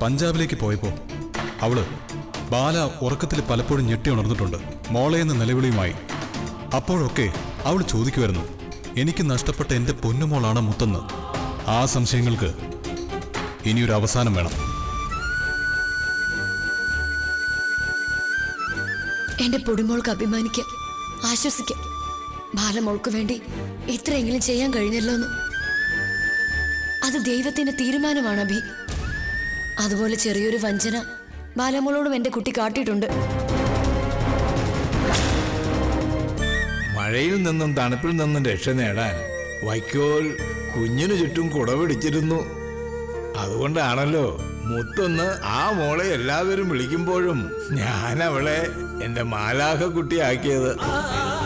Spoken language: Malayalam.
പഞ്ചാബിലേക്ക് പോയപ്പോ അവള് ബാല ഉറക്കത്തിൽ പലപ്പോഴും ഞെട്ടി ഉണർന്നിട്ടുണ്ട് മോളെ എന്ന നിലവിളിയുമായി അപ്പോഴൊക്കെ അവൾ ചോദിക്കുമായിരുന്നു എനിക്ക് നഷ്ടപ്പെട്ട എന്റെ പൊന്നുമോളാണ് മുത്തെന്ന് ആ സംശയങ്ങൾക്ക് ഇനിയൊരു അവസാനം വേണം എന്റെ പൊടിമോൾക്ക് അഭിമാനിക്കാം ആശ്വസിക്കാം ബാലമോൾക്ക് വേണ്ടി ഇത്രയെങ്കിലും ചെയ്യാൻ കഴിഞ്ഞല്ലോ എന്ന് അത് ദൈവത്തിന്റെ തീരുമാനമാണ് അഭി അതുപോലെ ചെറിയൊരു വഞ്ചന ബാലമോളോടും എന്റെ കുട്ടി കാട്ടിയിട്ടുണ്ട് മഴയിൽ നിന്നും തണുപ്പിൽ നിന്നും രക്ഷ നേടാൻ വൈക്കോൽ കുഞ്ഞിനു ചുറ്റും കുടപിടിച്ചിരുന്നു അതുകൊണ്ടാണല്ലോ മുത്തൊന്ന് ആ മോളെ എല്ലാവരും വിളിക്കുമ്പോഴും ഞാൻ അവളെ എന്റെ മാലാഹ കുട്ടിയാക്കിയത്